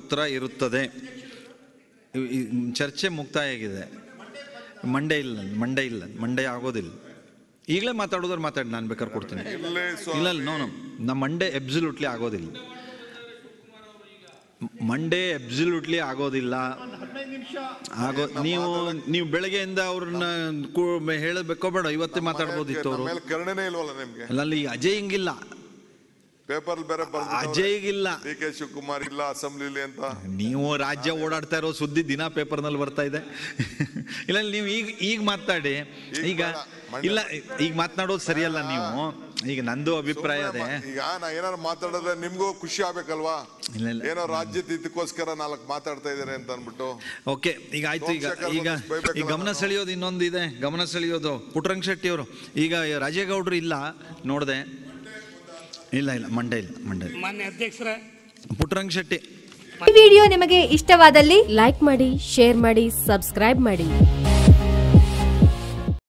ಉತ್ತರ ಇರುತ್ತದೆ E- E- ಚರ್ಚೆ ಮುಕ್ತಾಯ ಆಗಿದೆ ಮಂಡೇ ಇಲ್ಲ ಮಂಡೇ ಇಲ್ಲ ಮಂಡೇ ಆಗೋದಿಲ್ಲ ಈಗಲೇ ಮಾತಾಡೋದ್ರೆ ಮಾತಾಡಿ ನಾನು ಬೇಕಾದ್ರೆ ಕೊಡ್ತೀನಿ ಇಲ್ಲೇ ಸ್ವ- ಇಲ್ಲ ನೋ ನೋ ನಮ್ಮ ಮಂಡೇ ಎಬ್ಸಲ್ಯೂಟ್ಲಿ ಆಗೋದಿಲ್ಲ ಮಂಡೇ ಎಬ್ಸಲ್ಯೂಟ್ಲಿ ಆಗೋದಿಲ್ಲ ಆಗೋ ನೀವು ನೀವು ಬೆಳಗ್ಗೆಯಿಂದ ಅವ್ರನ್ನ ಹೇಳಬೇಕೋ ಬೇಡ ಇವತ್ತೇ ಮಾತಾಡ್ಬೋದಿತ್ತು ನಮ್ಮ ಅವರು ಮೇಲೆ ಕರುಣೆನೇ ಇಲ್ವಲ್ಲ ನಿಮ್ಗೆ ಅಲ್ಲಿ ಅಜಯ್ ಹಿಂಗಿಲ್ಲ ಪೇಪರ್ ಬೇರೆ ಬರ್ದು ಅಜಯ್ಗಿಲ್ಲ ಡಿ ಕೆ ಶಿವಕುಮಾರ್ ಇಲ್ಲ ಅಸೆಂಬ್ಲಿಲಿ ಅಂತ ನೀವು ರಾಜ್ಯ ಓಡಾಡ್ತಾ ಇರೋ ಸುದ್ದಿ ದಿನ ಪೇಪರ್ನಲ್ಲಿ ಬರ್ತಾ ಇದೆ ಇಲ್ಲ ನೀವು ಈಗ ಈಗ ಮಾತಾಡಿ ಈಗ ಬೇಡ, ಮಂಡ್ಯ- ಇಲ್ಲ ಈಗ ಮಾತನಾಡೋದು ಸರಿಯಲ್ಲ ನೀವು ಈಗ ನಂದು ಅಭಿಪ್ರಾಯ ಅದೇ ಈಗ ನಾ ಏನಾರು ಮಾತಾಡಿದ್ರೆ ನಿಮ್ಗೂ ಖುಷಿ ಆಗ್ಬೇಕಲ್ವಾ ಇಲ್ಲ ಇಲ್ಲ ಏನೋ ರಾಜ್ಯದ ಇದಕ್ಕೋಸ್ಕರ ನಾಲ್ಕು ಮಾತಾಡ್ತಾ ಇದಾರೆ ಅಂತ ಅನ್ಬಿಟ್ಟು ಓಕೆ ಈಗ ಆಯ್ತು ಈಗ ಸೋಮಶೇಖರ್ ಈಗ ಬಂದು ಬೈಬೇಕಲ್ಲ ಈಗ ಗಮನ ನಾನು. ಸೆಳೆಯೋದು ಇನ್ನೊಂದು ಇದೆ ಗಮನ ಸೆಳೆಯೋದು ಪುಟ್ಟರಂಗ ಶೆಟ್ಟಿ ಅವರು ಈಗ ರಾಜೇಗೌಡರು ಇಲ್ಲ ನೋಡಿದೆ ಇಲ್ಲ ಇಲ್ಲ ಮಂಡೆ ಇಲ್ಲ ಮಂಡೆ ಇಲ್ಲ ಮಾನ್ಯ ಅಧ್ಯಕ್ಷರ ಪುಟ್ಟರಂಗ ಶೆಟ್ಟಿ ಈ ವಿಡಿಯೋ ನಿಮಗೆ ಇಷ್ಟವಾದಲ್ಲಿ ಲೈಕ್ ಮಾಡಿ ಶೇರ್ ಮಾಡಿ ಸಬ್ಸ್ಕ್ರೈಬ್ ಮಾಡಿ